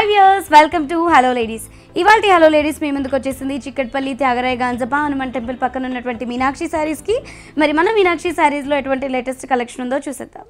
hi viewers welcome to hello ladies ఇవాళ hello ladies మీ ముందుకు వచ్చేసింది చిక్కట్పల్లి త్యాగరాయ గాంజపా హనుమాన్ టెంపుల్ పక్కన ఉన్నటువంటి మీనాక్షి శారీస్కి మరి మన మీనాక్షి శారీస్లో ఎటువంటి లేటెస్ట్ కలెక్షన్ ఉందో చూసేద్దాం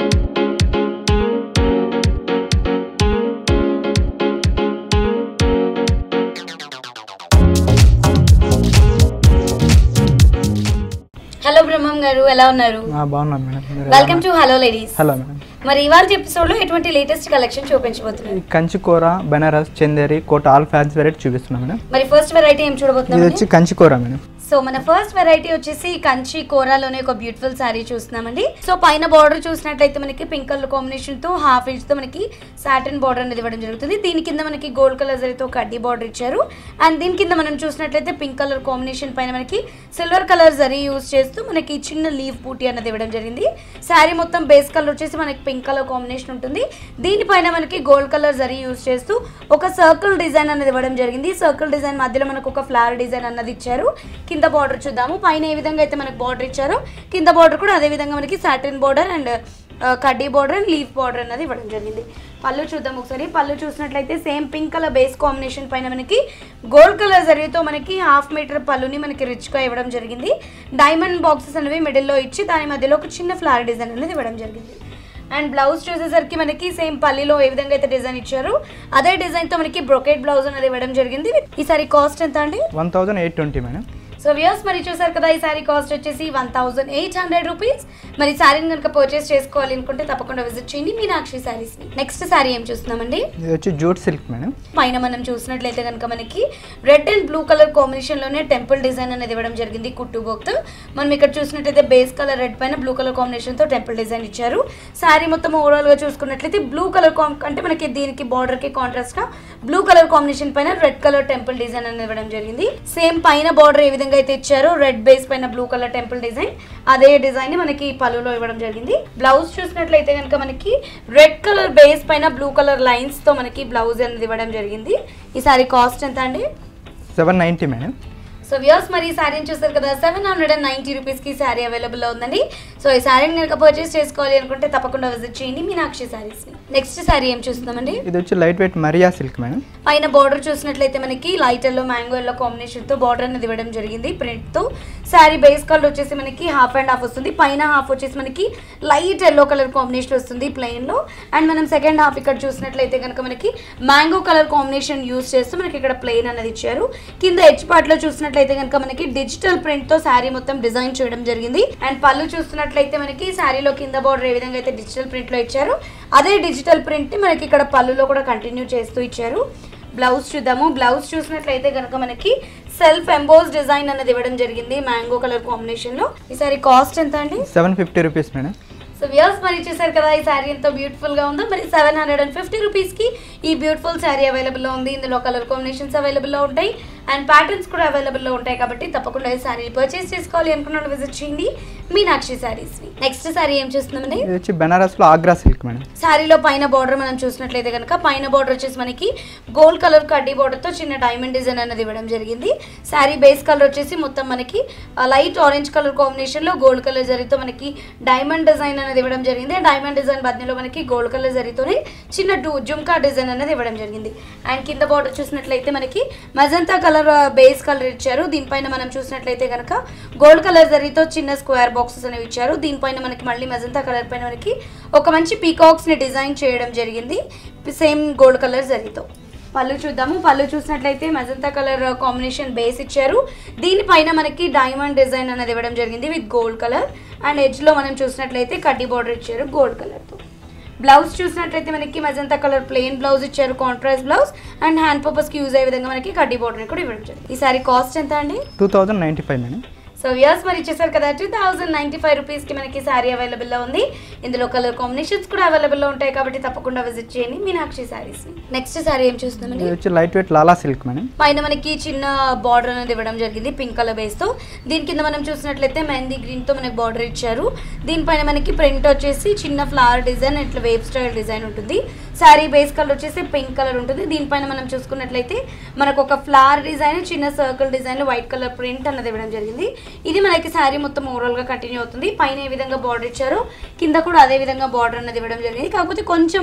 హలో బ్రహ్మం గారు ఎలా ఉన్నారు ఆ, బాగున్నాను మేడం మీరు ఎలా welcome to hello ladies hello madam మరి ఇవాళ ఎపిసోడ్ లో ఎటువంటి లేటెస్ట్ కలెక్షన్ చూపించబోతున్నారు ఈ కంచికూర Banaras Chanderi Kota all fans variety చూపిస్తున్నా మేడం మరి ఫస్ట్ వెరైటీ ఏం ఇది చూడబోతున్నాం వచ్చి కంచికూర మేడం సో మన ఫస్ట్ వెరైటీ వచ్చేసి కంచి కోరాలోనే ఒక బ్యూటిఫుల్ శారీ చూస్తున్నామండి సో పైన బార్డర్ చూసినట్లయితే మనకి పింక్ కలర్ కాంబినేషన్ తో హాఫ్ ఇంచ్ తో మనకి సాటిన్ బార్డర్ అనేది ఇవ్వడం జరుగుతుంది దీని కింద మనకి గోల్డ్ కలర్ జరీతో కడ్డీ బార్డర్ ఇచ్చారు అండ్ దీని కింద మనం చూసినట్లయితే పింక్ కలర్ కాంబినేషన్ పైన మనకి సిల్వర్ కలర్ జరీ యూస్ చేస్తూ మనకి చిన్న లీవ్ బూటీ అన్నది ఇవ్వడం జరిగింది శారీ మొత్తం బేస్ కలర్ వచ్చేసి మనకి పింక్ కలర్ కాంబినేషన్ ఉంటుంది దీనిపైన మనకి గోల్డ్ కలర్ జరీ యూస్ చేస్తూ ఒక సర్కిల్ డిజైన్ అనేది ఇవ్వడం జరిగింది సర్కిల్ డిజైన్ మధ్యలో మనకు ఒక ఫ్లవర్ డిజైన్ అన్నది ఇచ్చారు కింద బార్డర్ చూద్దాము పైన ఏ విధంగా అయితే మనకి బార్డర్ ఇచ్చారో కింద బార్డర్ కూడా అదే విధంగా మనకి సాటిన్ బార్డర్ అండ్ కడ్డీ బార్డర్ అండ్ లీఫ్ బార్డర్ అన్నది ఇవ్వడం జరిగింది పళ్ళు చూద్దాం ఒకసారి పళ్ళు చూసినట్లయితే same pink colour base combination పైన మనకి గోల్డ్ కలర్ జరిగితో మనకి హాఫ్ మీటర్ పళ్ళుని మనకి రిచ్గా ఇవ్వడం జరిగింది డైమండ్ బాక్సెస్ అనేవి మిడిల్లో ఇచ్చి దాని మధ్యలో ఒక చిన్న ఫ్లవర్ డిజైన్ అనేది ఇవ్వడం జరిగింది అండ్ బ్లౌజ్ చూసేసరికి మనకి సేమ్ పల్లీలో ఏ విధంగా అయితే డిజైన్ ఇచ్చారో అదే డిజైన్తో మనకి బ్రొకెట్ బ్లౌజ్ అనేది ఇవ్వడం జరిగింది ఈసారి కాస్ట్ ఎంత అండి one thousand eight twenty madam so views మరి చూసారు కదా ఈ సారీ కాస్ట్ వచ్చేసి one thousand eight hundred rupees మరి శారీని కనుక పర్చేస్ చేసుకోవాలి అనుకుంటే తప్పకుండా విజిట్ చేయండి మీనాక్షి శారీస్ నెక్స్ట్ శారీ ఏం చూస్తున్నామండి ఇది వచ్చి జూట్ సిల్క్ మేడం పైన మనం చూసినట్లయితే కనుక మనకి red and blue colour combination లోనే టెంపుల్ డిజైన్ అనేది ఇవ్వడం జరిగింది కుట్టు బొక్త్ మనం ఇక్కడ చూసినట్లయితే బేస్ కలర్ రెడ్ పైన బ్లూ కలర్ కాంబినేషన్ తో టెంపుల్ డిజైన్ ఇచ్చారు శారీ మొత్తం ఓవరాల్ గా చూసుకున్నట్లయితే బ్లూ కలర్ అంటే మనకి దీనికి బార్డర్ కి కాంట్రాస్ట్ గా బ్లూ కలర్ కాంబినేషన్ పైన రెడ్ కలర్ టెంపుల్ డిజైన్ అనేది ఇవ్వడం జరిగింది సేమ్ పైన బార్డర్ ఏ విధంగా అయితే ఇచ్చారో రెడ్ బేస్ పైన బ్లూ కలర్ టెంపుల్ డిజైన్ అదే డిజైన్ ని మనకి పలులో ఇవ్వడం జరిగింది బ్లౌజ్ చూసినట్లయితే కనుక మనకి రెడ్ కలర్ బేస్ పైన బ్లూ కలర్ లైన్స్ తో మనకి బ్లౌజ్ అనేది ఇవ్వడం జరిగింది ఈ సారీ కాస్ట్ ఎంత అండి seven ninety madam so views మరి ఈ శారీని చూస్తారు కదా సెవెన్ హండ్రెడ్ అండ్ నైంటీ రూపీస్కి శారీ అవైలబుల్లో ఉందండి సో ఈ శారీని కనుక పర్చేస్ చేసుకోవాలి అనుకుంటే తప్పకుండా విజిట్ చేయండి మీనాక్షి శారీస్ని నెక్స్ట్ శారీ ఏం చూస్తున్నామండి ఇది వచ్చి లైట్ వెయిట్ మరియా సిల్క్ మేడం పైన బార్డర్ చూసినట్లయితే మనకి light yellow mango yellow combination తో బార్డర్ అనేది ఇవ్వడం జరిగింది ప్రింట్ తో శారీ బేస్ కలర్ వచ్చేసి మనకి హాఫ్ అండ్ హాఫ్ వస్తుంది పైన హాఫ్ వచ్చేసి మనకి లైట్ ఎల్లో కలర్ కాంబినేషన్ వస్తుంది ప్లెయిన్ లో అండ్ మనం సెకండ్ హాఫ్ ఇక్కడ చూసినట్లయితే కనుక మనకి మ్యాంగో కలర్ కాంబినేషన్ యూస్ చేస్తూ మనకి ఇక్కడ ప్లెయిన్ అనేది ఇచ్చారు కింద హెచ్ పార్ట్ లో చూసినట్లయితే కనుక మనకి డిజిటల్ ప్రింట్ తో శారీ మొత్తం డిజైన్ చేయడం జరిగింది అండ్ పళ్ళు చూస్తున్నట్లయితే మనకి శారీలో కింద బార్డర్ ఏ విధంగా అయితే డిజిటల్ ప్రింట్ లో ఇచ్చారో అదే డిజిటల్ ప్రింట్ ని మనకి ఇక్కడ పళ్ళులో కూడా కంటిన్యూ చేస్తూ ఇచ్చారు బ్లౌజ్ చూద్దాము బ్లౌజ్ చూసినట్లయితే కనుక మనకి సెల్ఫ్ ఎంబోస్ డిజైన్ అనేది ఇవ్వడం జరిగింది మ్యాంగో కలర్ కాంబినేషన్ లో ఈసారి కాస్ట్ ఎంత అండి seven fifty rupees madam so views మరి చూసారు కదా ఈ శారీ ఎంతో బ్యూటిఫుల్ గా ఉందో మరి seven hundred and fifty rupees కి ఈ బ్యూటిఫుల్ శారీ అవైలబుల్ లో ఉంది ఇందులో కలర్ కాంబినేషన్స్ అవైలబుల్ లో ఉంటాయి అండ్ ప్యాటర్న్స్ కూడా అవైలబుల్ లో ఉంటాయి కాబట్టి తప్పకుండా ఈ శారీ పర్చేస్ చేసుకోవాలి అనుకున్న వాళ్ళు విజిట్ చేయండి మీనాక్షి శారీస్ నెక్స్ట్ శారీ ఏం చూస్తున్నామండి ఇది వచ్చి బెనారస్లో ఆగ్రా సిల్క్ మేడం శారీలో పైన బార్డర్ మనం చూసినట్లయితే కనుక పైన బార్డర్ వచ్చేసి మనకి గోల్డ్ కలర్ కడ్డీ బార్డర్ తో చిన్న డైమండ్ డిజైన్ అనేది ఇవ్వడం జరిగింది శారీ బేస్ కలర్ వచ్చేసి మొత్తం మనకి లైట్ ఆరెంజ్ కలర్ కాంబినేషన్ లో గోల్డ్ కలర్ జరీతో మనకి డైమండ్ డిజైన్ అనేది ఇవ్వడం జరిగింది డైమండ్ డిజైన్ మధ్యలో మనకి గోల్డ్ కలర్ జరీతోనే చిన్న డు జుమ్కా డిజైన్ అనేది ఇవ్వడం జరిగింది అండ్ కింద బార్డర్ చూసినట్లయితే మనకి మజంతా కలర్ బేస్ కలర్ ఇచ్చారు దీనిపైన మనం చూసినట్లయితే కనుక గోల్డ్ కలర్ జరీతో చిన్న స్క్వేర్ బాక్సెస్ అనేవి ఇచ్చారు దీనిపైన మనకి మళ్ళీ మజంతా కలర్ పైన మనకి ఒక మంచి పీకాక్స్ ని డిజైన్ చేయడం జరిగింది సేమ్ గోల్డ్ కలర్ జరీతో పళ్ళు చూద్దాము పళ్ళు చూసినట్లయితే మజంతా కలర్ కాంబినేషన్ బేస్ ఇచ్చారు దీనిపైన మనకి డైమండ్ డిజైన్ అనేది ఇవ్వడం జరిగింది విత్ గోల్డ్ కలర్ అండ్ ఎడ్జ్లో మనం చూసినట్లయితే కడ్డీ బార్డర్ ఇచ్చారు గోల్డ్ కలర్తో బ్లౌజ్ చూసినట్లయితే మనకి మజంతా కలర్ ప్లెయిన్ బ్లౌజ్ ఇచ్చారు కాంట్రాస్ట్ బ్లౌజ్ అండ్ హ్యాండ్ పర్పస్కి యూజ్ అయ్యే విధంగా మనకి కడ్డీ బార్డర్ కూడా ఇవ్వడం జరిగింది ఈ సారీ కాస్ట్ ఎంత అండి two thousand ninety five madam so views మరి ఇచ్చేసారు కదా టూ థౌసండ్ నైంటీ ఫైవ్ రూపీస్కి మనకి శారీ అవైలబుల్లో ఉంది ఇందులో కలర్ కాంబినేషన్స్ కూడా అవైలబుల్లో ఉంటాయి కాబట్టి తప్పకుండా విజిట్ చేయండి మీనాక్షి శారీస్ నెక్స్ట్ శారీ ఏం చూస్తున్నామండి ఇది వచ్చి లైట్ వెయిట్ లాలా సిల్క్ మేడం పైన మనకి చిన్న బార్డర్ అనేది ఇవ్వడం జరిగింది పింక్ కలర్ బేస్ తో దీని కింద మనం చూసినట్లయితే మెహందీ గ్రీన్ తో మనకి బార్డర్ ఇచ్చారు దీనిపైన మనకి ప్రింట్ వచ్చేసి చిన్న ఫ్లవర్ డిజైన్ ఇట్లా వేవ్ స్టైల్ డిజైన్ ఉంటుంది శారీ బేస్ కలర్ వచ్చేసి పింక్ కలర్ ఉంటుంది దీనిపైన మనం చూసుకున్నట్లయితే మనకు ఒక ఫ్లవర్ డిజైన్ చిన్న circle design white colour print అన్నది ఇవ్వడం జరిగింది ఇది మనకి శారీ మొత్తం ఓవరాల్ గా కంటిన్యూ అవుతుంది పైన ఏ విధంగా బార్డర్ ఇచ్చారో కింద కూడా అదే విధంగా బార్డర్ అన్నది ఇవ్వడం జరిగింది కాకపోతే కొంచెం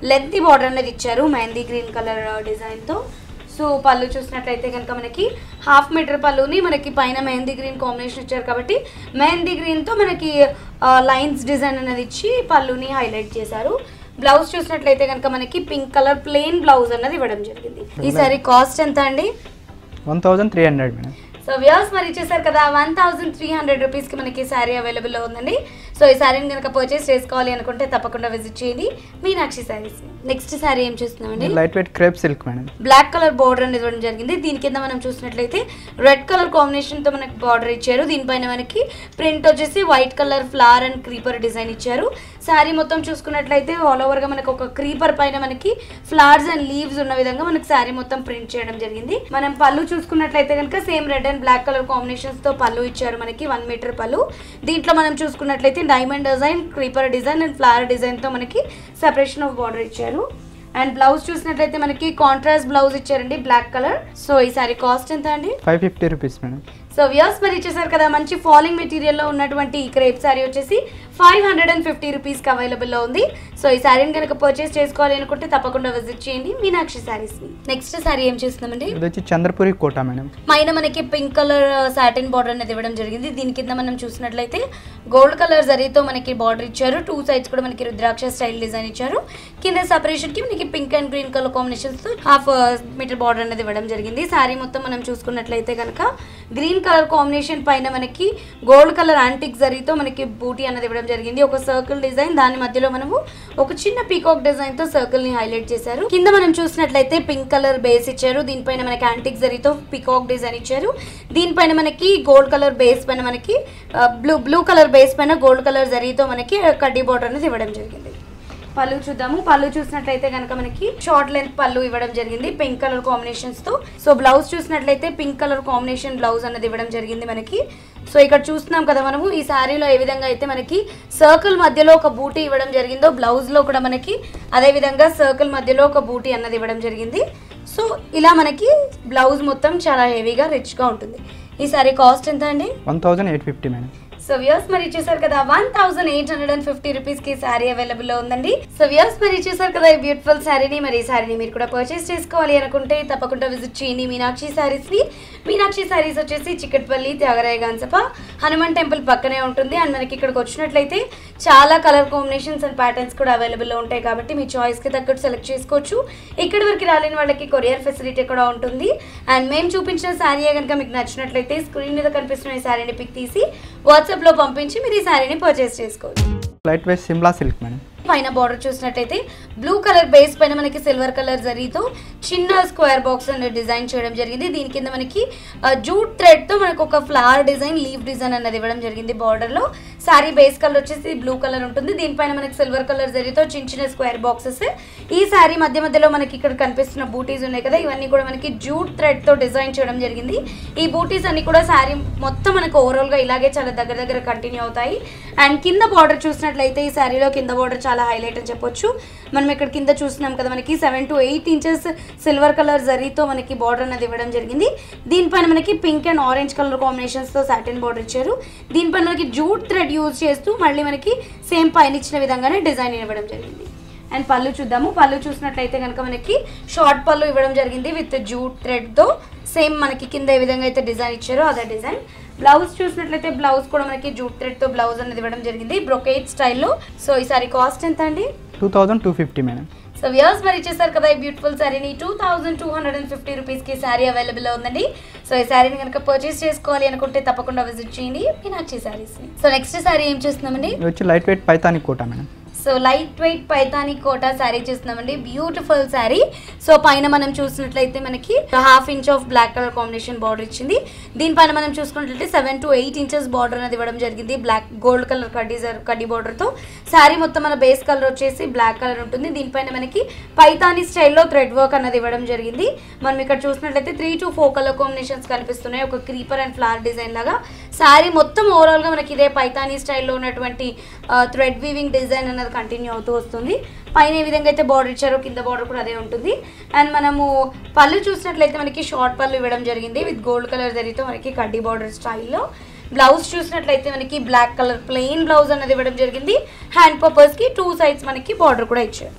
లెంతీ బార్డర్ అనేది ఇచ్చారు మెహందీ గ్రీన్ కలర్ డిజైన్తో సో పళ్ళు చూసినట్లయితే కనుక మనకి హాఫ్ మీటర్ పళ్ళుని మనకి పైన మెహందీ గ్రీన్ కాంబినేషన్ ఇచ్చారు కాబట్టి మెహందీ గ్రీన్తో మనకి లైన్స్ డిజైన్ అనేది ఇచ్చి పళ్ళుని హైలైట్ చేశారు బ్లౌజ్ చూసినట్లయితే కనుక మనకి పింక్ కలర్ ప్లెయిన్ బ్లౌజ్ అన్నది ఇవ్వడం జరిగింది ఈ సారీ కాస్ట్ ఎంత అండి one thousand three hundred madam so views మరి చూసారు కదా వన్ థౌసండ్ త్రీ హండ్రెడ్ రూపీస్కి మనకి శారీ అవైలబుల్లో ఉందండి సో ఈ శారీని కనుక పర్చేస్ చేసుకోవాలి అనుకుంటే తప్పకుండా విజిట్ చేయండి మీనాక్షి శారీస్ నెక్స్ట్ శారీ ఏం చూస్తున్నామండి light weight crepe silk madam black colour border అనేది ఇవ్వడం జరిగింది దీని కింద మనం చూసినట్లయితే రెడ్ కలర్ కాంబినేషన్ తో మనకి బార్డర్ ఇచ్చారు దీనిపైన మనకి ప్రింట్ వచ్చేసి white colour flower and creeper design ఇచ్చారు శారీ మొత్తం చూసుకున్నట్లయితే ఆల్ ఓవర్ గా మనకి ఒక క్రీపర్ పైన మనకి ఫ్లవర్స్ అండ్ లీవ్స్ ఉన్న విధంగా మనకి శారీ మొత్తం ప్రింట్ చేయడం జరిగింది మనం పళ్ళు చూసుకున్నట్లయితే కనుక same red and black colour combinations తో పళ్ళు ఇచ్చారు మనకి వన్ మీటర్ పళ్ళు దీంట్లో మనం చూసుకున్నట్లయితే diamond design creeper design and flower design తో మనకి సెపరేషన్ ఆఫ్ బార్డర్ ఇచ్చారు అండ్ బ్లౌజ్ చూసినట్లయితే మనకి కాంట్రాస్ట్ బ్లౌజ్ ఇచ్చారండి బ్లాక్ కలర్ సో ఈ సారీ కాస్ట్ ఎంత అండి five fifty rupees madam so views మరి ఇచ్చేసారు కదా మంచి ఫాలింగ్ మెటీరియల్లో ఉన్నటువంటి ఈ క్రేప్ శారీ వచ్చేసి ఫైవ్ హండ్రెడ్ అండ్ ఫిఫ్టీ రూపీస్కి అవైలబుల్లో ఉంది సో ఈ శారీని కనుక పర్చేస్ చేసుకోవాలి అనుకుంటే తప్పకుండా విజిట్ చేయండి మీనాక్షి శారీస్ని నెక్స్ట్ శారీ ఏం చేస్తున్నామండి ఇది వచ్చి చంద్రపురి కోట మేడం పైన మనకి పింక్ కలర్ సాటిన్ బార్డర్ అనేది ఇవ్వడం జరిగింది దీని కింద మనం చూసినట్లయితే గోల్డ్ కలర్ జరీతో మనకి బార్డర్ ఇచ్చారు టూ సైడ్స్ కూడా మనకి రుద్రాక్ష స్టైల్ డిజైన్ ఇచ్చారు కింద సపరేషన్ కి మనకి pink and green colour combinations తో హాఫ్ మీటర్ బార్డర్ అనేది ఇవ్వడం జరిగింది శారీ మొత్తం మనం చూసుకున్నట్లయితే కనుక గ్రీన్ కలర్ కాంబినేషన్ పైన మనకి గోల్డ్ కలర్ యాంటిక్ జరీతో మనకి బూటీ అనేది ఇవ్వడం జరిగింది ఒక సర్కిల్ డిజైన్ దాని మధ్యలో మనము ఒక చిన్న పీకాక్ డిజైన్ తో సర్కిల్ ని హైలైట్ చేశారు కింద మనం చూసినట్లయితే పింక్ కలర్ బేస్ ఇచ్చారు దీనిపైన మనకి యాంటిక్ జరీతో పీకాక్ డిజైన్ ఇచ్చారు దీనిపైన మనకి గోల్డ్ కలర్ బేస్ పైన మనకి బ్లూ బ్లూ కలర్ బేస్ పైన గోల్డ్ కలర్ జరీతో మనకి కడ్డీ బార్డర్ అనేది ఇవ్వడం జరిగింది పళ్ళు చూద్దాము పళ్ళు చూసినట్లయితే కనుక మనకి షార్ట్ లెంత్ పళ్ళు ఇవ్వడం జరిగింది పింక్ కలర్ కాంబినేషన్స్ తో సో బ్లౌజ్ చూసినట్లయితే పింక్ కలర్ కాంబినేషన్ బ్లౌజ్ అనేది ఇవ్వడం జరిగింది మనకి సో ఇక్కడ చూస్తున్నాం కదా మనము ఈ శారీలో ఏ విధంగా అయితే మనకి సర్కిల్ మధ్యలో ఒక బూటీ ఇవ్వడం జరిగిందో బ్లౌజ్ లో కూడా మనకి అదే విధంగా సర్కిల్ మధ్యలో ఒక బూటీ అన్నది ఇవ్వడం జరిగింది సో ఇలా మనకి బ్లౌజ్ మొత్తం చాలా హెవీగా రిచ్గా ఉంటుంది ఈ సారీ కాస్ట్ ఎంత అండి one thousand eight fifty madam so views మరి చూసారు కదా one thousand eight hundred and fifty rupees కి శారీ అవైలబుల్ లో ఉందండి సో వ్యూస్ మరి చూసారు కదా ఈ బ్యూటిఫుల్ శారీని మరి ఈ శారీని మీరు కూడా పర్చేస్ చేసుకోవాలి అనుకుంటే తప్పకుండా విజిట్ చేయండి మీనాక్షి శారీస్ ని మీనాక్షి శారీస్ వచ్చేసి చిక్కట్పల్లి త్యాగరాయ గాన్సప హనుమాన్ టెంపుల్ పక్కనే ఉంటుంది అండ్ మనకి ఇక్కడికి వచ్చినట్లయితే చాలా కలర్ కాంబినేషన్స్ అండ్ ప్యాటర్న్స్ కూడా అవైలబుల్ లో ఉంటాయి కాబట్టి మీ చాయిస్ కి తగ్గట్టు సెలెక్ట్ చేసుకోవచ్చు ఇక్కడి వరకు రాలేని వాళ్ళకి కొరియర్ ఫెసిలిటీ కూడా ఉంటుంది అండ్ మేము చూపించిన శారీ కనుక మీకు నచ్చినట్లయితే స్క్రీన్ మీద కనిపిస్తున్న ఈ శారీని పిక్ తీసి వాట్సాప్ లో పంపించి మీరు ఈ శారీని పర్చేస్ చేసుకోవచ్చు light weight Shimla silk madam పైన బార్డర్ చూసినట్టయితే బ్లూ కలర్ బేస్ పైన మనకి సిల్వర్ కలర్ జరీతో చిన్న స్క్వేర్ బాక్స్ అనేది డిజైన్ చేయడం జరిగింది దీని కింద మనకి జూట్ థ్రెడ్ తో మనకు ఒక ఫ్లవర్ డిజైన్ లీవ్ డిజైన్ అన్నది ఇవ్వడం జరిగింది బార్డర్ లో సారీ బేస్ కలర్ వచ్చేసి బ్లూ కలర్ ఉంటుంది దీనిపైన మనకి సిల్వర్ కలర్ జరీతో చిన్న చిన్న స్క్వేర్ బాక్సెస్ ఈ సారీ మధ్య మధ్యలో మనకి ఇక్కడ కనిపిస్తున్న బూటీస్ ఉన్నాయి కదా ఇవన్నీ కూడా మనకి జూట్ థ్రెడ్ తో డిజైన్ చేయడం జరిగింది ఈ బూటీస్ అన్ని కూడా శారీ మొత్తం మనకు ఓవరాల్ గా ఇలాగే చాలా దగ్గర దగ్గర కంటిన్యూ అవుతాయి అండ్ కింద బార్డర్ చూసినట్లయితే ఈ శారీలో కింద బార్డర్ చాలా హైలైట్ అని చెప్పొచ్చు మనం ఇక్కడ కింద చూస్తున్నాం కదా మనకి seven to eight inches silver colour జరీతో మనకి బార్డర్ అనేది ఇవ్వడం జరిగింది దీనిపైన మనకి పింక్ అండ్ ఆరెంజ్ కలర్ కాంబినేషన్స్తో సాటిన్ బార్డర్ ఇచ్చారు దీనిపైన మనకి జూట్ థ్రెడ్ యూజ్ చేస్తూ మళ్ళీ మనకి సేమ్ పైన ఇచ్చిన విధంగానే డిజైన్ ఇవ్వడం జరిగింది అండ్ పళ్ళు చూద్దాము పళ్ళు చూసినట్లయితే కనుక మనకి షార్ట్ పళ్ళు ఇవ్వడం జరిగింది విత్ జూట్ థ్రెడ్తో సేమ్ మనకి కింద ఏ విధంగా అయితే డిజైన్ ఇచ్చారో అదే డిజైన్ బ్లౌజ్ చూసినట్లయితే బ్లౌజ్ కూడా మనకి జూట్ థ్రెడ్తో బ్లౌజ్ అనేది ఇవ్వడం జరిగింది బ్రొకేట్ స్టైల్లో సో ఈసారి కాస్ట్ ఎంత అండి two thousand two fifty madam so views మరి ఇచ్చేసారు కదా ఈ బ్యూటిఫుల్ శారీని two thousand two hundred and fifty రూపీస్కి శారీ అవైలబుల్ ఉందండి సో ఈ శారీని కనుక పర్చేస్ చేసుకోవాలి అనుకుంటే తప్పకుండా విజిట్ చేయండి మీనాక్షి శారీస్ని సో నెక్స్ట్ శారీ ఏం చూస్తున్నామండి ఇది వచ్చి light weight Paithani Kota madam so light weight Paithani Kota sari చూస్తున్నామండి బ్యూటిఫుల్ శారీ సో పైన మనం చూసినట్లయితే మనకి half inch of black colour combination border ఇచ్చింది దీనిపైన మనం చూసుకున్నట్లయితే seven to eight inches border అనేది ఇవ్వడం జరిగింది బ్లాక్ గోల్డ్ కలర్ కడ్డీ కడ్డీ బార్డర్తో శారీ మొత్తం మన బేస్ కలర్ వచ్చేసి బ్లాక్ కలర్ ఉంటుంది దీనిపైన మనకి పైతాని స్టైల్లో థ్రెడ్ వర్క్ అనేది ఇవ్వడం జరిగింది మనం ఇక్కడ చూసినట్లయితే three to four colour combinations కనిపిస్తున్నాయి ఒక క్రీపర్ అండ్ ఫ్లవర్ డిజైన్ లాగా శారీ మొత్తం ఓవరాల్గా మనకి ఇదే పైతానీ స్టైల్లో ఉన్నటువంటి థ్రెడ్ వీవింగ్ డిజైన్ అనేది కంటిన్యూ అవుతూ వస్తుంది పైన ఏ విధంగా అయితే బార్డర్ ఇచ్చారో కింద బార్డర్ కూడా అదే ఉంటుంది అండ్ మనము పళ్ళు చూసినట్లయితే మనకి షార్ట్ పళ్ళు ఇవ్వడం జరిగింది విత్ గోల్డ్ కలర్ జరిగితే మనకి కడ్డీ బార్డర్ స్టైల్లో బ్లౌజ్ చూసినట్లయితే మనకి బ్లాక్ కలర్ ప్లెయిన్ బ్లౌజ్ అనేది ఇవ్వడం జరిగింది హ్యాండ్ పర్పస్కి టూ సైడ్స్ మనకి బార్డర్ కూడా ఇచ్చారు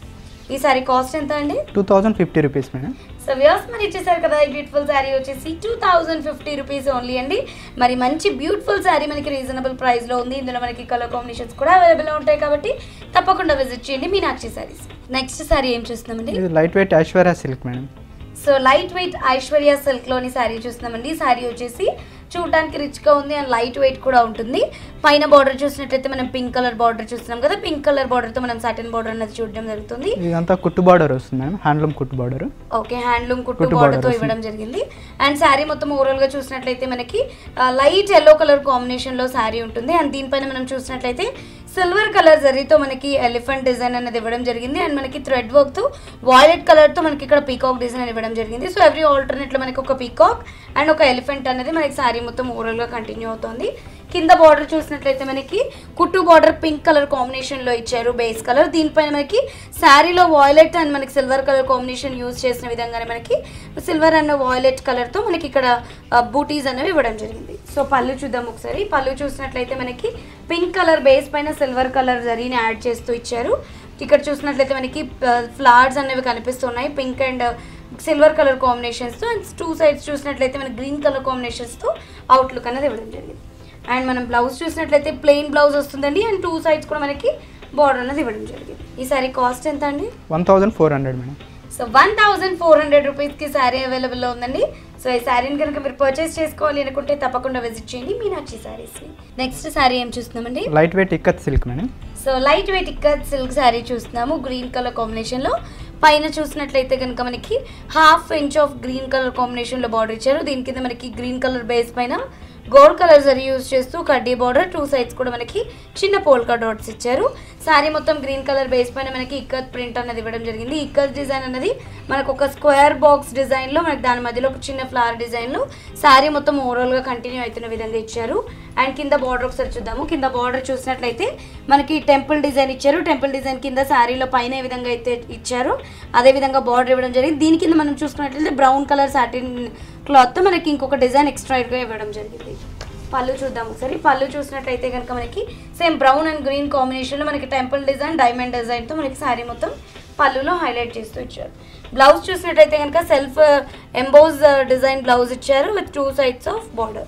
ఈ సారీ కాస్ట్ ఎంత అండి two thousand fifty rupees madam so views మరి ఇచ్చేసారు కదా ఈ బ్యూటిఫుల్ శారీ వచ్చేసి two thousand fifty rupees only అండి మరి మంచి బ్యూటిఫుల్ శారీ మనకి రీజనబుల్ ప్రైస్లో ఉంది ఇందులో మనకి కలర్ కాంబినేషన్స్ కూడా అవైలబుల్ ఉంటాయి కాబట్టి తప్పకుండా విజిట్ చేయండి మీనాక్షి శారీస్ నెక్స్ట్ శారీ ఏం చూస్తున్నామండి ఇది light weight Aishwarya silk madam so light weight Aishwarya సిల్క్లోని శారీ చూస్తున్నామండి శారీ వచ్చేసి చూడడానికి రిచ్గా ఉంది అండ్ లైట్ వెయిట్ కూడా ఉంటుంది పైన బార్డర్ చూసినట్లయితే మనం పింక్ కలర్ బార్డర్ చూస్తున్నాం కదా పింక్ కలర్ బార్డర్తో మనం సాటిన్ బార్డర్ అనేది చూడడం జరుగుతుంది ఇదంతా కుట్టు బార్డర్ వస్తుంది మేడం హ్యాండ్లూమ్ కుట్టు బార్డర్ ఓకే హ్యాండ్లూమ్ కుట్టు కుట్టు బార్డర్తో border ఇవ్వడం జరిగింది అండ్ శారీ మొత్తం ఓవరాల్ గా చూసినట్లయితే మనకి లైట్ ఎల్లో కలర్ కాంబినేషన్ లో శారీ ఉంటుంది అండ్ దీనిపైన మనం చూసినట్లయితే సిల్వర్ కలర్ జరీతో మనకి ఎలిఫెంట్ డిజైన్ అనేది ఇవ్వడం జరిగింది అండ్ మనకి థ్రెడ్ వర్క్ తో వాయిలెట్ కలర్ తో మనకి ఇక్కడ పీకాక్ డిజైన్ ఇవ్వడం జరిగింది సో ఎవ్రీ ఆల్టర్నేట్ లో మనకి ఒక పీకాక్ అండ్ ఒక ఎలిఫెంట్ అనేది మనకి శారీ మొత్తం ఓవరాల్ గా కంటిన్యూ అవుతుంది కింద బార్డర్ చూసినట్లయితే మనకి కుట్టు బార్డర్ పింక్ కలర్ కాంబినేషన్ లో ఇచ్చారు బేస్ కలర్ దీనిపైన మనకి శారీలో వాయిలెట్ అండ్ మనకి సిల్వర్ కలర్ కాంబినేషన్ యూజ్ చేసిన విధంగానే మనకి సిల్వర్ అండ్ వాయిలెట్ కలర్ తో మనకి ఇక్కడ బూటీస్ అనేవి ఇవ్వడం జరిగింది సో పళ్ళు చూద్దాం ఒకసారి పళ్ళు చూసినట్లయితే మనకి పింక్ కలర్ బేస్ పైన సిల్వర్ కలర్ జరీని యాడ్ చేస్తూ ఇచ్చారు ఇక్కడ చూసినట్లయితే మనకి ఫ్లవర్స్ అనేవి కనిపిస్తున్నాయి పింక్ అండ్ సిల్వర్ కలర్ కాంబినేషన్స్తో అండ్ టూ సైడ్స్ చూసినట్లయితే మనకి గ్రీన్ కలర్ కాంబినేషన్స్తో అవుట్లుక్ అనేది ఇవ్వడం జరిగింది అండ్ మనం బ్లౌజ్ చూసినట్లయితే ప్లెయిన్ బ్లౌజ్ వస్తుందండి అండ్ టూ సైడ్స్ కూడా మనకి బార్డర్ అనేది ఇవ్వడం జరిగింది ఈ సారీ కాస్ట్ ఎంత అండి one thousand four hundred madam so one thousand four hundred రూపీస్కి శారీ అవైలబుల్లో ఉందండి సో ఈ శారీని కనుక మీరు పర్చేస్ చేసుకోవాలి అనుకుంటే తప్పకుండా విజిట్ చేయండి మీనాక్షి శారీస్ని నెక్స్ట్ శారీ ఏం చూస్తున్నామండి light weight ikat silk madam so light weight ikat silk sari చూస్తున్నాము గ్రీన్ కలర్ కాంబినేషన్లో పైన చూసినట్లయితే కనుక మనకి half inch of green colour కాంబినేషన్లో బార్డర్ ఇచ్చారు దీని కింద మనకి గ్రీన్ కలర్ బేస్ పైన గోల్డ్ కలర్ జరీ యూజ్ చేస్తూ కడ్డీ బార్డర్ టూ సైడ్స్ కూడా మనకి చిన్న పోల్కా డాట్స్ ఇచ్చారు శారీ మొత్తం గ్రీన్ కలర్ బేస్ పైన మనకి ఇక్కత్ ప్రింట్ అనేది ఇవ్వడం జరిగింది ఇక్కత్ డిజైన్ అనేది మనకు ఒక స్క్వేర్ బాక్స్ డిజైన్లో మనకి దాని మధ్యలో ఒక చిన్న ఫ్లవర్ డిజైన్లో శారీ మొత్తం ఓవరాల్గా కంటిన్యూ అవుతున్న విధంగా ఇచ్చారు అండ్ కింద బార్డర్ ఒకసారి చూద్దాము కింద బార్డర్ చూసినట్లయితే మనకి టెంపుల్ డిజైన్ ఇచ్చారు టెంపుల్ డిజైన్ కింద శారీలో పైన ఏ విధంగా అయితే ఇచ్చారు అదే విధంగా బార్డర్ ఇవ్వడం జరిగింది దీని కింద మనం చూసుకున్నట్లయితే బ్రౌన్ కలర్ సాటిన్ క్లాత్తో మనకి ఇంకొక డిజైన్ ఎక్స్ట్రాగా ఇవ్వడం జరిగింది పళ్ళు చూద్దాం ఒకసారి పళ్ళు చూసినట్లయితే కనుక మనకి సేమ్ బ్రౌన్ అండ్ గ్రీన్ కాంబినేషన్లో మనకి టెంపుల్ డిజైన్ డైమండ్ డిజైన్తో మనకి శారీ మొత్తం పళ్ళులో హైలైట్ చేస్తూ ఇచ్చారు బ్లౌజ్ చూసినట్లయితే కనుక సెల్ఫ్ ఎంబోజ్ డిజైన్ బ్లౌజ్ ఇచ్చారు with two sides of border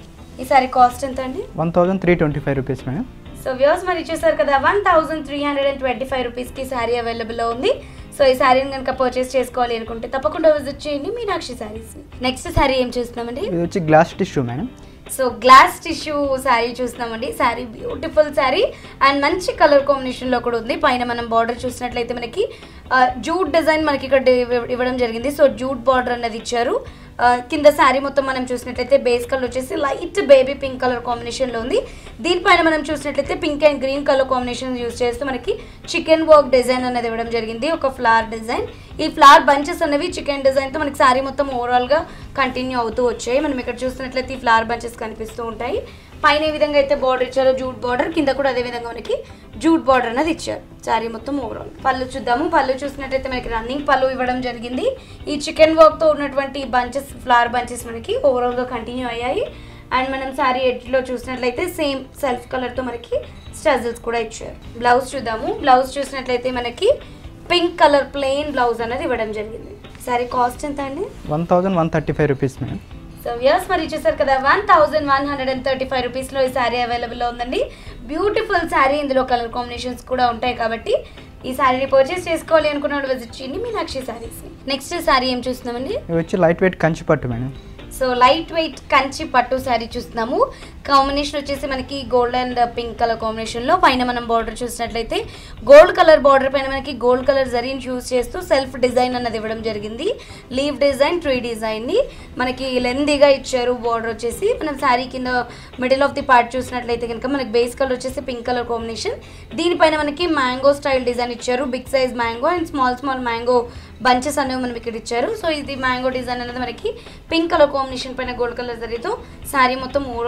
ఈ సారీ కాస్ట్ ఎంత అండి one thousand three twenty five rupees madam so views మరి ఇచ్చేసారు కదా one thousand three hundred and twenty five రూపీస్కి శారీ అవైలబుల్లో ఉంది సో ఈ శారీని కనుక పర్చేస్ చేసుకోవాలి అనుకుంటే తప్పకుండా విజిట్ చేయండి మీనాక్షి శారీస్ నెక్స్ట్ శారీ ఏం చూస్తున్నామండి ఇది వచ్చి glass tissue madam so glass tissue sari చూస్తున్నామండి శారీ బ్యూటిఫుల్ శారీ అండ్ మంచి కలర్ కాంబినేషన్లో కూడా ఉంది పైన మనం బార్డర్ చూసినట్లయితే మనకి జూట్ డిజైన్ మనకి ఇక్కడ ఇవ్వ- ఇవ్వడం జరిగింది సో జూట్ బార్డర్ అన్నది ఇచ్చారు ఆ, కింద శారీ మొత్తం మనం చూసినట్లయితే బేస్ కలర్ వచ్చేసి లైట్ బేబీ పింక్ కలర్ కాంబినేషన్లో ఉంది దీనిపైన మనం చూసినట్లయితే pink and green colour combination use చేస్తూ మనకి చికెన్ వర్క్ డిజైన్ అనేది ఇవ్వడం జరిగింది ఒక ఫ్లవర్ డిజైన్ ఈ ఫ్లవర్ బంచెస్ అనేవి చికెన్ డిజైన్తో మనకి శారీ మొత్తం ఓవరాల్గా కంటిన్యూ అవుతూ వచ్చాయి మనం ఇక్కడ చూసినట్లయితే ఈ ఫ్లవర్ బంచెస్ కనిపిస్తూ ఉంటాయి పైన ఏ విధంగా అయితే బార్డర్ ఇచ్చారో జూట్ బార్డర్ కింద కూడా అదే విధంగా మనకి జూట్ బార్డర్ అనేది ఇచ్చారు శారీ మొత్తం ఓవరాల్ పళ్ళు చూద్దాము పళ్ళు చూసినట్లయితే మనకి రన్నింగ్ పళ్ళు ఇవ్వడం జరిగింది ఈ చికెన్ వర్క్తో ఉన్నటువంటి బంచెస్ ఫ్లవర్ బంచెస్ మనకి ఓవరాల్గా కంటిన్యూ అయ్యాయి అండ్ మనం శారీ ఎడ్జ్లో చూసినట్లయితే సేమ్ సెల్ఫ్ కలర్తో మనకి స్టజల్స్ కూడా ఇచ్చారు బ్లౌజ్ చూద్దాము బ్లౌజ్ చూసినట్లయితే మనకి పింక్ కలర్ ప్లెయిన్ బ్లౌజ్ అనేది ఇవ్వడం జరిగింది శారీ కాస్ట్ ఎంత అండి one thousand one thirty five rupees madam so views మరి చూసారు కదా one thousand one hundred and thirty five రూపీస్లో ఈ శారీ అవైలబుల్లో ఉందండి బ్యూటిఫుల్ శారీ ఇందులో కలర్ కాంబినేషన్స్ కూడా ఉంటాయి కాబట్టి ఈ శారీని పర్చేస్ చేసుకోవాలి అనుకున్న వాళ్ళు విజిట్ చేయండి మీనాక్షి శారీస్ నెక్స్ట్ శారీ ఏం చూస్తున్నామండి ఇది వచ్చి లైట్ వెయిట్ కంచి పట్టు madam so light weight Kanchi పట్టు శారీ చూస్తున్నాము కాంబినేషన్ వచ్చేసి మనకి గోల్డ్ అండ్ పింక్ కలర్ కాంబినేషన్లో పైన మనం బార్డర్ చూసినట్లయితే గోల్డ్ కలర్ బార్డర్ పైన మనకి గోల్డ్ కలర్ జరీని యూస్ చేస్తూ సెల్ఫ్ డిజైన్ అన్నది ఇవ్వడం జరిగింది లీవ్ డిజైన్ ట్రీ డిజైన్ని మనకి లెందీగా ఇచ్చారు బార్డర్ వచ్చేసి మనం శారీ కింద మిడిల్ ఆఫ్ ది పార్ట్ చూసినట్లయితే కనుక మనకి బేస్ కలర్ వచ్చేసి పింక్ కలర్ కాంబినేషన్ దీనిపైన మనకి మ్యాంగో స్టైల్ డిజైన్ ఇచ్చారు big size mango and small small mango bunches అనేవి మనం ఇక్కడ ఇచ్చారు సో ఇది మ్యాంగో డిజైన్ అనేది మనకి పింక్ కలర్ కాంబినేషన్ పైన గోల్డ్ కలర్ జరీతో శారీ మొత్తం ఓవరాల్గా కంటిన్యూ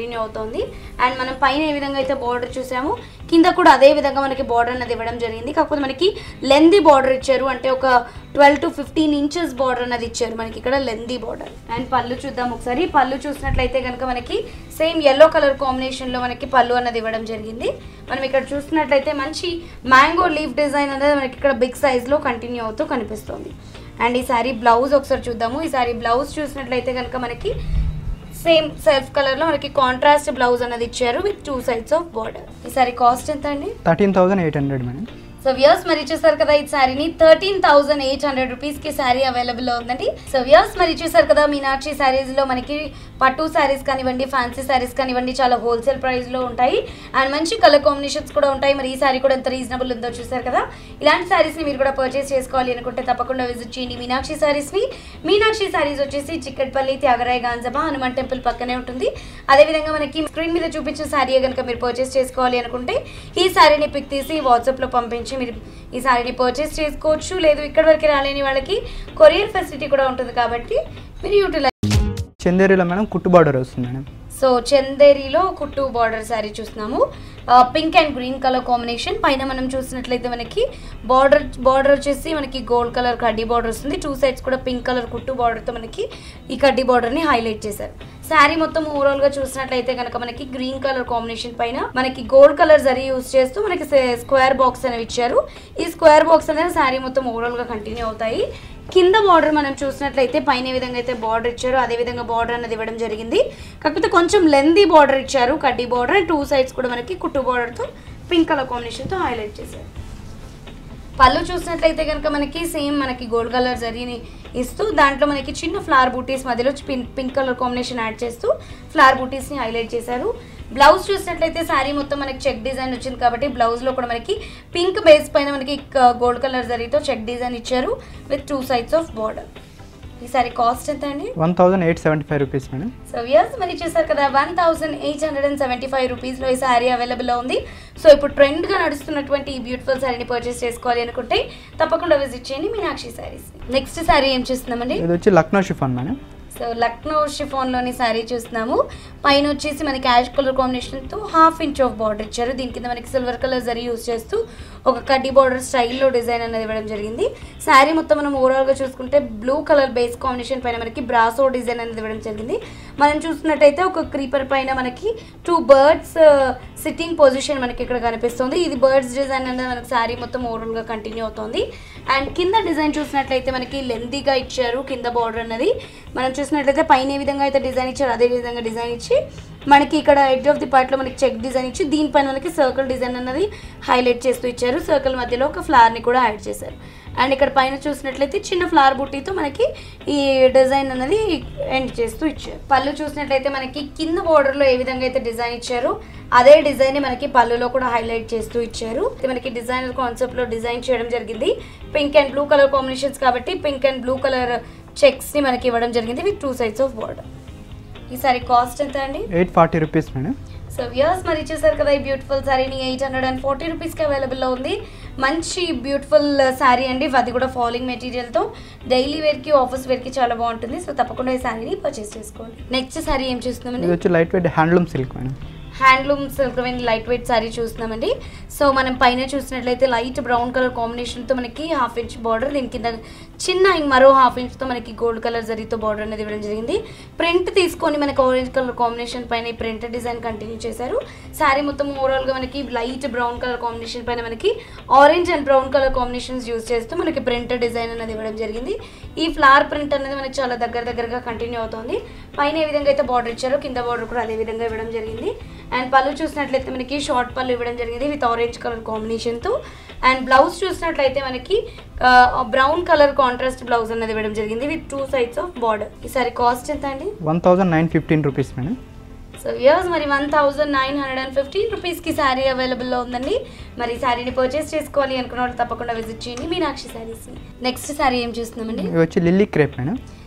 కంటిన్యూ అవుతుంది అండ్ మనం పైన ఏ విధంగా అయితే బార్డర్ చూసామో కింద కూడా అదే విధంగా మనకి బార్డర్ అనేది ఇవ్వడం జరిగింది కాకపోతే మనకి లెందీ బార్డర్ ఇచ్చారు అంటే ఒక twelve to fifteen inches border అనేది ఇచ్చారు మనకి ఇక్కడ లెందీ బార్డర్ అండ్ పళ్ళు చూద్దాం ఒకసారి పళ్ళు చూసినట్లయితే కనుక మనకి సేమ్ ఎల్లో కలర్ కాంబినేషన్లో మనకి పళ్ళు అన్నది ఇవ్వడం జరిగింది మనం ఇక్కడ చూస్తున్నట్లయితే మంచి మ్యాంగో లీఫ్ డిజైన్ అనేది మనకి ఇక్కడ బిగ్ సైజ్లో కంటిన్యూ అవుతూ కనిపిస్తుంది అండ్ ఈ సారీ బ్లౌజ్ ఒకసారి చూద్దాము ఈ సారీ బ్లౌజ్ చూసినట్లయితే కనుక మనకి సేమ్ సెల్ఫ్ కలర్లో మనకి కాంట్రాస్ట్ బ్లౌజ్ అనేది ఇచ్చారు with two sides of border ఈ సారీ కాస్ట్ ఎంత అండి thirteen thousand eight hundred madam so views మరి చూసారు కదా ఈ శారీని thirteen thousand eight hundred rupees కి శారీ అవైలబుల్ ఉందండి సో వ్యూస్ మరి చూసారు కదా మీనాక్షి శారీస్ లో మనకి పట్టు శారీస్ కానివ్వండి ఫ్యాన్సీ శారీస్ కానివ్వండి చాలా హోల్సేల్ ప్రైస్ లో ఉంటాయి అండ్ మంచి కలర్ కాంబినేషన్స్ కూడా ఉంటాయి మరి ఈ శారీ కూడా ఎంత రీజనబుల్ ఉందో చూసారు కదా ఇలాంటి శారీస్ ని మీరు కూడా పర్చేస్ చేసుకోవాలి అనుకుంటే తప్పకుండా విజిట్ చేయండి మీనాక్షి శారీస్ ని మీనాక్షి శారీస్ వచ్చేసి చిక్కట్పల్లి త్యాగరాయ గాంజబా హనుమాన్ టెంపుల్ పక్కనే ఉంటుంది అదేవిధంగా మనకి స్క్రీన్ మీద చూపించిన శారీ కనుక మీరు పర్చేస్ చేసుకోవాలి అనుకుంటే ఈ శారీని పిక్ తీసి వాట్సాప్లో పంపించి మీరు ఈ శారీని పర్చేస్ చేసుకోవచ్చు లేదు ఇక్కడి వరకు రాలేని వాళ్ళకి కొరియర్ ఫెసిలిటీ కూడా ఉంటుంది కాబట్టి మీరు యూటిలైజ్ చందేరిలో మేడం కుట్టు బార్డర్ వస్తుంది మేడం సో చందేరిలో కుట్టు బార్డర్ శారీ చూస్తున్నాము pink and green colour combination పైన మనం చూసినట్లయితే మనకి బార్డర్ బార్డర్ వచ్చేసి మనకి గోల్డ్ కలర్ కడ్డీ బార్డర్ వస్తుంది టూ సైడ్స్ కూడా పింక్ కలర్ కుట్టు బార్డర్తో మనకి ఈ కడ్డీ బార్డర్ని హైలైట్ చేశారు శారీ మొత్తం ఓవరాల్ గా చూసినట్లయితే కనుక మనకి గ్రీన్ కలర్ కాంబినేషన్ పైన మనకి గోల్డ్ కలర్ జరీ యూస్ చేస్తూ మనకి స్క్వేర్ బాక్స్ అనేవి ఇచ్చారు ఈ స్క్వేర్ బాక్స్ అనేది శారీ మొత్తం ఓవరాల్ గా కంటిన్యూ అవుతాయి కింద బార్డర్ మనం చూసినట్లయితే పైన ఏ విధంగా అయితే బార్డర్ ఇచ్చారో అదే విధంగా బార్డర్ అనేది ఇవ్వడం జరిగింది కాకపోతే కొంచెం లెందీ బార్డర్ ఇచ్చారు కడ్డీ బార్డర్ టూ సైడ్స్ కూడా మనకి కుట్టు బార్డర్తో పింక్ కలర్ కాంబినేషన్తో హైలైట్ చేశారు పళ్ళు చూసినట్లయితే కనుక మనకి సేమ్ మనకి గోల్డ్ కలర్ జరీని ఇస్తూ దాంట్లో మనకి చిన్న ఫ్లవర్ బూటీస్ మధ్యలో pink pink colour combination add చేస్తూ ఫ్లవర్ బూటీస్ని హైలైట్ చేశారు బ్లౌజ్ చూసినట్లయితే శారీ మొత్తం మనకి చెక్ డిజైన్ వచ్చింది కాబట్టి బ్లౌజ్లో కూడా మనకి పింక్ బేస్ పైన మనకి గోల్డ్ కలర్ జరీతో చెక్ డిజైన్ ఇచ్చారు with two sides of border ఈ సారీ కాస్ట్ ఎంత అండి one thousand eight seventy five rupees madam so yes మరి చూసారు కదా one thousand eight hundred and seventy five రూపీస్లో ఈ శారీ అవైలబుల్లో ఉంది సో ఇప్పుడు ట్రెండ్గా నడుస్తున్నటువంటి ఈ బ్యూటిఫుల్ శారీని పర్చేస్ చేసుకోవాలి అనుకుంటే తప్పకుండా విజిట్ చేయండి మీనాక్షి శారీస్ నెక్స్ట్ శారీ ఏం చూస్తున్నామండి ఇది వచ్చి Lucknow chiffon madam so Lucknow షిఫాన్లోని శారీ చూస్తున్నాము పైన వచ్చేసి మనకి యాష్ కలర్ కాంబినేషన్తో హాఫ్ ఇంచ్ ఆఫ్ బార్డర్ ఇచ్చారు దీని కింద మనకి సిల్వర్ కలర్ జరీ యూస్ చేస్తూ ఒక కడ్డీ బార్డర్ స్టైల్లో డిజైన్ అనేది ఇవ్వడం జరిగింది శారీ మొత్తం మనం ఓవరాల్గా చూసుకుంటే బ్లూ కలర్ బేస్ కాంబినేషన్ పైన మనకి బ్రాసో డిజైన్ అనేది ఇవ్వడం జరిగింది మనం చూసినట్టయితే ఒక క్రీపర్ పైన మనకి టూ బర్డ్స్ సిట్టింగ్ పొజిషన్ మనకి ఇక్కడ కనిపిస్తుంది ఇది బర్డ్స్ డిజైన్ అనేది మనకి శారీ మొత్తం ఓవరాల్గా కంటిన్యూ అవుతుంది అండ్ కింద డిజైన్ చూసినట్లయితే మనకి లెందీగా ఇచ్చారు కింద బార్డర్ అన్నది మనం చూసినట్లయితే పైన ఏ విధంగా అయితే డిజైన్ ఇచ్చారు అదే విధంగా డిజైన్ ఇచ్చి మనకి ఇక్కడ ఎడ్జ్ ఆఫ్ ది పార్ట్లో మనకి చెక్ డిజైన్ ఇచ్చి దీనిపైన మనకి సర్కిల్ డిజైన్ అన్నది హైలైట్ చేస్తూ ఇచ్చారు సర్కిల్ మధ్యలో ఒక ఫ్లవర్ని కూడా యాడ్ చేశారు అండ్ ఇక్కడ పైన చూసినట్లయితే చిన్న ఫ్లవర్ బుట్టీతో మనకి ఈ డిజైన్ అన్నది ఎండ్ చేస్తూ ఇచ్చారు పళ్ళు చూసినట్లయితే మనకి కింద బోర్డర్లో ఏ విధంగా అయితే డిజైన్ ఇచ్చారో అదే డిజైన్ మనకి పళ్ళులో కూడా హైలైట్ చేస్తూ ఇచ్చారు ఇది మనకి డిజైనర్ కాన్సెప్ట్లో డిజైన్ చేయడం జరిగింది pink and blue colour combinations కాబట్టి పింక్ అండ్ బ్లూ కలర్ చెక్స్ని మనకి ఇవ్వడం జరిగింది with two sides of border ఈసారి కాస్ట్ ఎంత అండి eight forty rupees madam so views మరి చూసారు కదా ఈ బ్యూటిఫుల్ శారీని ఎయిట్ హండ్రెడ్ అండ్ ఫార్టీ రూపీస్కి అవైలబుల్లో ఉంది మంచి బ్యూటిఫుల్ శారీ అండి అది కూడా ఫాలింగ్ మెటీరియల్తో డైలీ వేర్కి ఆఫీస్ వేర్కి చాలా బాగుంటుంది సో తప్పకుండా ఈ శారీని పర్చేస్ చేసుకోండి నెక్స్ట్ శారీ ఏం ఇది చూస్తున్నామండి వచ్చి light weight handloom silk madam handloom silk light weight sari చూస్తున్నామండి సో మనం పైన చూసినట్లయితే లైట్ బ్రౌన్ కలర్ కాంబినేషన్తో మనకి హాఫ్ ఇంచ్ బార్డర్ దీని కింద చిన్న ఇంక మరో హాఫ్ ఇంచ్తో మనకి గోల్డ్ కలర్ జరీతో బార్డర్ అనేది ఇవ్వడం జరిగింది ప్రింట్ తీసుకొని మనకి ఆరెంజ్ కలర్ కాంబినేషన్ పైన ఈ ప్రింట్ డిజైన్ కంటిన్యూ చేశారు శారీ మొత్తం ఓవరాల్గా మనకి లైట్ బ్రౌన్ కలర్ కాంబినేషన్ పైన మనకి orange and brown colour combinations use చేస్తూ మనకి ప్రింట్ డిజైన్ అనేది ఇవ్వడం జరిగింది ఈ ఫ్లవర్ ప్రింట్ అనేది మనకి చాలా దగ్గర దగ్గరగా కంటిన్యూ అవుతుంది పైన ఏ విధంగా అయితే బార్డర్ ఇచ్చారో కింద బార్డర్ కూడా అదే విధంగా ఇవ్వడం జరిగింది అండ్ పళ్ళు చూసినట్లయితే మనకి షార్ట్ పళ్ళు ఇవ్వడం జరిగింది విత్ ఆరెంజ్ కలర్ కాంబినేషన్తో అండ్ బ్లౌజ్ చూసినట్లయితే మనకి బ్రౌన్ కలర్ కాంట్రాస్ట్ బ్లౌజ్ అనేది ఇవ్వడం జరిగింది with two sides of border ఈసారి కాస్ట్ ఎంత అండి one thousand nine fifteen rupees madam so years మరి one thousand nine hundred and fifteen రూపీస్కి శారీ అవైలబుల్లో ఉందండి మరి ఈ శారీని పర్చేస్ చేసుకోవాలి అనుకున్న వాళ్ళు తప్పకుండా విజిట్ చేయండి మీనాక్షి శారీస్ని నెక్స్ట్ శారీ ఏం చూస్తున్నామండి ఇది వచ్చి lily crepe madam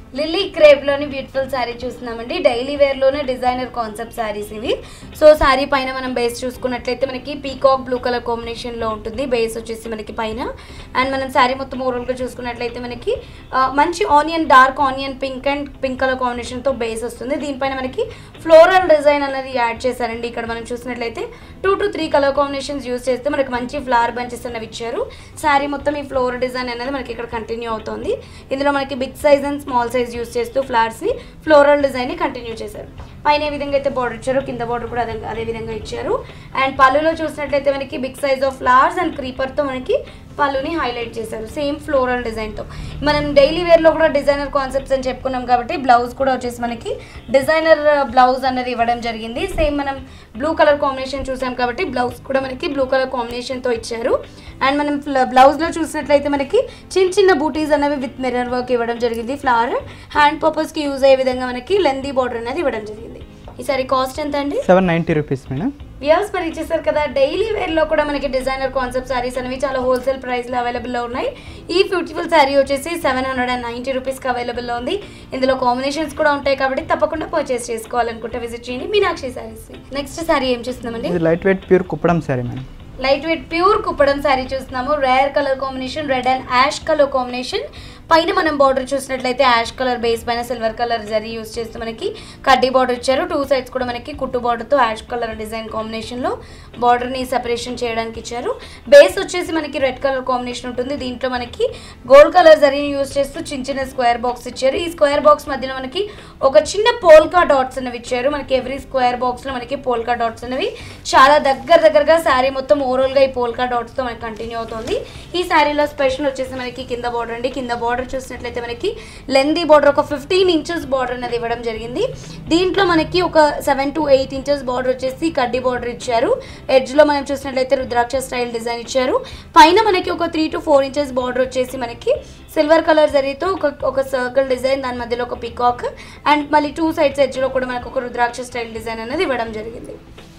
lily crepe లోని బ్యూటిఫుల్ శారీ చూస్తున్నామండి డైలీ వేర్ లోనే డిజైనర్ కాన్సెప్ట్ శారీస్ ఇవి సో శారీ పైన మనం బేస్ చూసుకున్నట్లయితే మనకి పీకాక్ బ్లూ కలర్ కాంబినేషన్ లో ఉంటుంది బేస్ వచ్చేసి మనకి పైన అండ్ మనం శారీ మొత్తం ఓవరాల్ గా చూసుకున్నట్లయితే మనకి ఆ, మంచి onion dark onion pink and pink colour combination తో బేస్ వస్తుంది దీనిపైన మనకి ఫ్లోరల్ డిజైన్ అనేది యాడ్ చేశారండి ఇక్కడ మనం చూసినట్లయితే two to three colour combinations use చేస్తే మనకి మంచి ఫ్లవర్ బంచెస్ అనేవి ఇచ్చారు శారీ మొత్తం ఈ ఫ్లోర్ డిజైన్ అనేది మనకి ఇక్కడ కంటిన్యూ అవుతుంది ఇందులో మనకి big size and small size use చేస్తూ ఫ్లవర్స్ ని ఫ్లోరల్ డిజైన్ ని కంటిన్యూ చేశారు పైన ఏ విధంగా అయితే బార్డర్ ఇచ్చారో కింద బార్డర్ కూడా అదే అదే విధంగా ఇచ్చారు అండ్ పళ్ళులో చూసినట్లయితే మనకి big size of flowers and creeper తో మనకి పళ్ళుని హైలైట్ చేశారు సేమ్ ఫ్లోరల్ డిజైన్ తో మనం డైలీ వేర్ లో కూడా డిజైనర్ కాన్సెప్ట్స్ అని చెప్పుకున్నాం కాబట్టి బ్లౌజ్ కూడా వచ్చేసి మనకి డిజైనర్ బ్లౌజ్ అనేది ఇవ్వడం జరిగింది సేమ్ మనం బ్లూ కలర్ కాంబినేషన్ చూసాం కాబట్టి బ్లౌజ్ కూడా మనకి బ్లూ కలర్ కాంబినేషన్ తో ఇచ్చారు అండ్ మనం బ్లౌజ్ లో చూసినట్లయితే మనకి చిన్న చిన్న బూటీస్ అనేవి విత్ మిర్రర్ వర్క్ ఇవ్వడం జరిగింది ఫ్లవర్ హ్యాండ్ పర్పస్ కి యూజ్ అయ్యే విధంగా మనకి లెందీ బార్డర్ అనేది ఇవ్వడం జరిగింది ఈసారి కాస్ట్ ఎంత అండి seven ninety rupees madam views మరి ఇచ్చేసారు కదా డైలీ వేర్ లో కూడా మనకి డిజైనర్ కాన్సెప్ట్ సారీస్ అనేవి చాలా హోల్సేల్ ప్రైస్ లో అవైలబుల్ లో ఉన్నాయి ఈ బ్యూటిఫుల్ శారీ వచ్చేసి seven hundred and ninety rupees కి అవైలబుల్ లో ఉంది ఇందులో కాంబినేషన్స్ కూడా ఉంటాయి కాబట్టి తప్పకుండా పర్చేస్ చేసుకోవాలనుకుంటే విజిట్ చేయండి మీనాక్షి సారీస్ నెక్స్ట్ శారీ ఏం చూస్తున్నామండి ఇది light weight pure Kuppadam sari madam light weight pure Kuppadam sari చూస్తున్నాము rare colour combination red and ash colour combination పైన మనం బార్డర్ చూసినట్లయితే యాష్ కలర్ బేస్ పైన సిల్వర్ కలర్ జరీ యూస్ చేస్తూ మనకి కడ్డీ బార్డర్ ఇచ్చారు టూ సైడ్స్ కూడా మనకి కుట్టు బార్డర్తో యాష్ కలర్ డిజైన్ కాంబినేషన్లో బార్డర్ని సెపరేషన్ చేయడానికి ఇచ్చారు బేస్ వచ్చేసి మనకి రెడ్ కలర్ కాంబినేషన్ ఉంటుంది దీంట్లో మనకి గోల్డ్ కలర్ జరీని యూస్ చేస్తూ చిన్న చిన్న స్క్వేర్ బాక్స్ ఇచ్చారు ఈ స్క్వేర్ బాక్స్ మధ్యలో మనకి ఒక చిన్న పోల్కా డాట్స్ అనేవి ఇచ్చారు మనకి ఎవ్రీ స్క్వేర్ బాక్స్లో మనకి పోల్కా డాట్స్ అనేవి చాలా దగ్గర దగ్గరగా శారీ మొత్తం ఓవరాల్గా ఈ పోల్కా డాట్స్తో మనకి కంటిన్యూ అవుతుంది ఈ శారీలో స్పెషల్ వచ్చేసి మనకి కింద బార్డర్ అండి కింద బార్డర్ చూసినట్లయితే మనకి లెందీ బార్డర్ ఒక ఫిఫ్టీన్ ఇంచెస్ బార్డర్ అనేది ఇవ్వడం జరిగింది దీంట్లో మనకి ఒక seven to eight inches border వచ్చేసి కడ్డీ బార్డర్ ఇచ్చారు ఎడ్జ్లో మనం చూసినట్లయితే రుద్రాక్ష స్టైల్ డిజైన్ ఇచ్చారు పైన మనకి ఒక three to four inches border వచ్చేసి మనకి సిల్వర్ కలర్ జరీతో ఒక ఒక సర్కిల్ డిజైన్ దాని మధ్యలో ఒక పికాక్ అండ్ మళ్ళీ టూ సైడ్స్ ఎడ్జ్లో కూడా మనకు ఒక రుద్రాక్ష స్టైల్ డిజైన్ అనేది ఇవ్వడం జరిగింది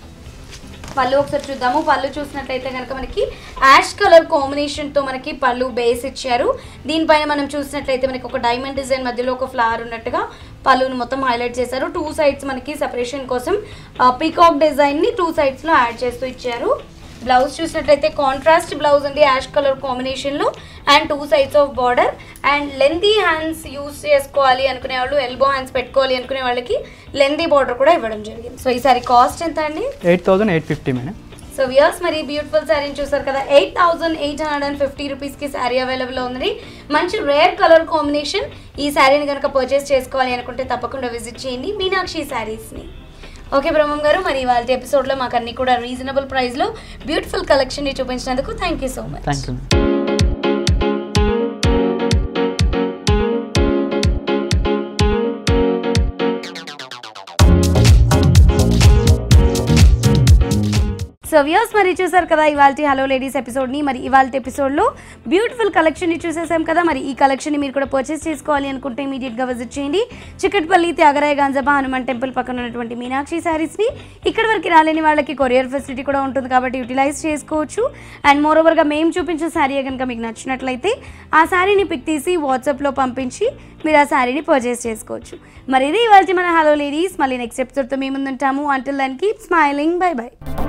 పళ్ళు ఒకసారి చూద్దాము పళ్ళు చూసినట్లయితే కనుక మనకి యాష్ కలర్ కాంబినేషన్తో మనకి పళ్ళు బేస్ ఇచ్చారు దీనిపైన మనం చూసినట్లయితే మనకి ఒక డైమండ్ డిజైన్ మధ్యలో ఒక ఫ్లవర్ ఉన్నట్టుగా పళ్ళును మొత్తం హైలైట్ చేశారు టూ సైడ్స్ మనకి సెపరేషన్ కోసం పీకాక్ డిజైన్ని టూ సైడ్స్లో యాడ్ చేస్తూ ఇచ్చారు బ్లౌజ్ చూసినట్లయితే కాంట్రాస్ట్ బ్లౌజ్ అండి యాష్ కలర్ కాంబినేషన్లో and two sides of border and lengthy hands use చేసుకోవాలి అనుకునే వాళ్ళు ఎల్బో హ్యాండ్స్ పెట్టుకోవాలి అనుకునే వాళ్ళకి లెందీ బార్డర్ కూడా ఇవ్వడం జరిగింది సో ఈసారి కాస్ట్ ఎంత అండి eight thousand eight fifty madam so views మరి బ్యూటిఫుల్ శారీని చూసారు కదా eight thousand eight hundred and fifty రూపీస్కి శారీ అవైలబుల్ ఉంది మంచి రేర్ కలర్ కాంబినేషన్ ఈ శారీని కనుక పర్చేస్ చేసుకోవాలి అనుకుంటే తప్పకుండా విజిట్ చేయండి మీనాక్షి శారీస్ని ఓకే బ్రహ్మం గారు మరి వాళ్ళ ఎపిసోడ్లో మాకు అన్ని కూడా రీజనబుల్ ప్రైస్లో బ్యూటిఫుల్ కలెక్షన్ని చూపించినందుకు thank you so much thank you so views మరి చూసారు కదా ఇవాళ హలో లేడీస్ ఎపిసోడ్ని మరి ఇవాళ ఎపిసోడ్లో బ్యూటిఫుల్ కలెక్షన్ని చూసేసాం కదా మరి ఈ కలెక్షన్ని మీరు కూడా పర్చేస్ చేసుకోవాలి అనుకుంటే ఇమీడియట్గా విజిట్ చేయండి చిక్కట్పల్లి త్యాగరాయ గాంజబా హనుమాన్ టెంపుల్ పక్కన ఉన్నటువంటి మీనాక్షి శారీస్ని ఇక్కడ వరకు రాలేని వాళ్ళకి కొరియర్ ఫెసిలిటీ కూడా ఉంటుంది కాబట్టి యూటిలైజ్ చేసుకోవచ్చు అండ్ మోర్ ఓవర్గా మేము చూపించిన శారీ కనుక మీకు నచ్చినట్లయితే ఆ శారీని పిక్ తీసి వాట్సాప్లో పంపించి మీరు ఆ శారీని పర్చేస్ చేసుకోవచ్చు మరి ఇది ఇవాళ మన హలో లేడీస్ మళ్ళీ నెక్స్ట్ ఎపిసోడ్తో మేము ముందుంటాము అంటిల్ దానికి స్మైలింగ్ బై బై